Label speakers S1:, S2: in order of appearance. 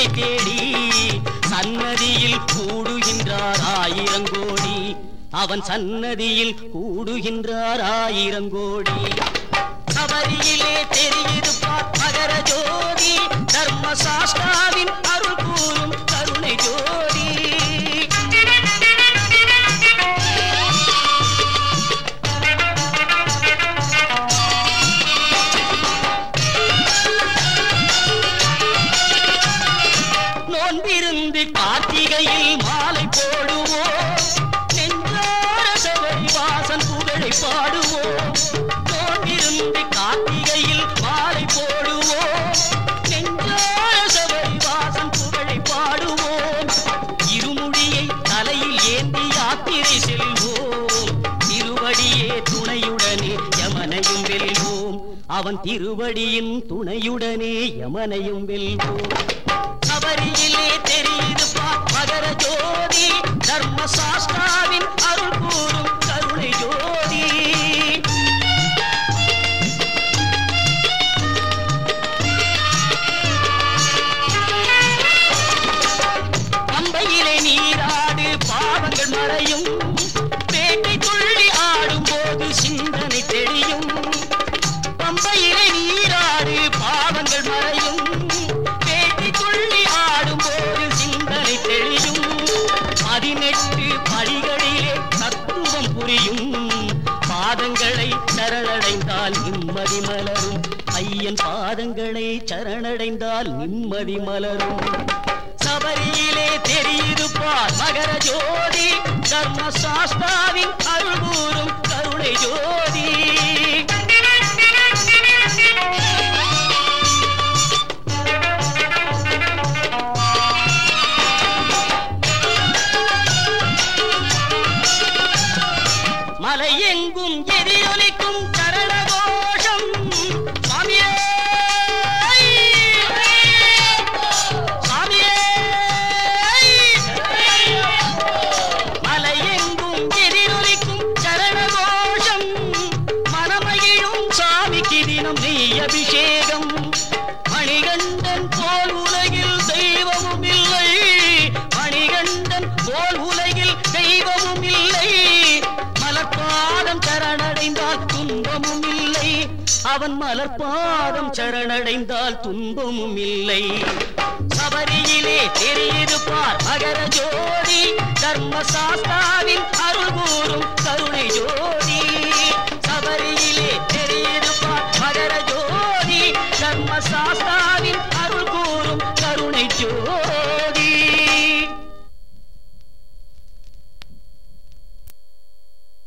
S1: சபரியிலே தேடி சன்னதியில் கூடுகின்றார் ஆயிரங்கோடி அவன் சன்னதியில் கூடுகின்றார் ஆயிரங்கோடி சபரியிலே தெரியுது பார் மகர ஜோதி தர்ம சாஸ்தாவின் அருள் கூறும் கருணை ஜோதி நோன்பிருந்து கார்த்திகையில் மாலை போடுவோம் நெஞ்சார சபரி வாசன் புகழை பாடுவோம் நோன்பிருந்து கார்த்திகையில் மாலை போடுவோம் நெஞ்சார சபரி வாசன் புகழை பாடுவோம் இருமுடியை தலையில் ஏந்தி யாத்திரை செல்வோம் திருவடியே துணையுடனே யமனையும் வெல்வோம் அவன் திருவடியின் துணையுடனே யமனையும் வெல்வோம் சபரியிலே தெரியுது பார் மகர ஜோதி தர்ம சாஸ்தாவின் அருள் கூறும் கருணை ஜோதி பம்பையிலே நீராடு பாவங்கள் மறையும் பேட்டை துள்ளி ஆடும் போது சிந்தனை தெரியும் பம்பையிலே நீராடு பாவங்கள் மறையும் பேட்டை துள்ளி ஆடும் போது சிந்தனை தெளியும் பதினெட்டு படிகளிலே தத்துவம் புரியும் பாதங்களை சரணடைந்தால் நிம்மதி மலரும் ஐயன் பாதங்களை சரணடைந்தால் நிம்மதி மலரும் சபரியிலே தெரியுது பார் மகர ஜோதி தர்ம சாஸ்தாவின் அருள் கூறும் கருணை ஜோதி மலை எங்கும் எதிரொலிக்கும் சரண கோஷம் சாமியே சாமியே மலை எங்கும் எதிரொலிக்கும் சரண கோஷம் மனமகிழும் சாமிக்கு தினம் நெய் அபிஷேகம் மணிகண்டன் போல் உலகில் தெய்வமும் இல்லை மணிகண்டன் போல் உலகில் தெய்வமும் இல்லை மலர்பாதம் சரணடைந்தால் துன்பமும் இல்லை அவன் மலர்பாதம் சரணடைந்தால் துன்பமும் இல்லை சபரியிலே தெரியுது பார் மகர ஜோதி தர்ம சாஸ்தாவின் அருள் கூறும் கருணை ஜோதி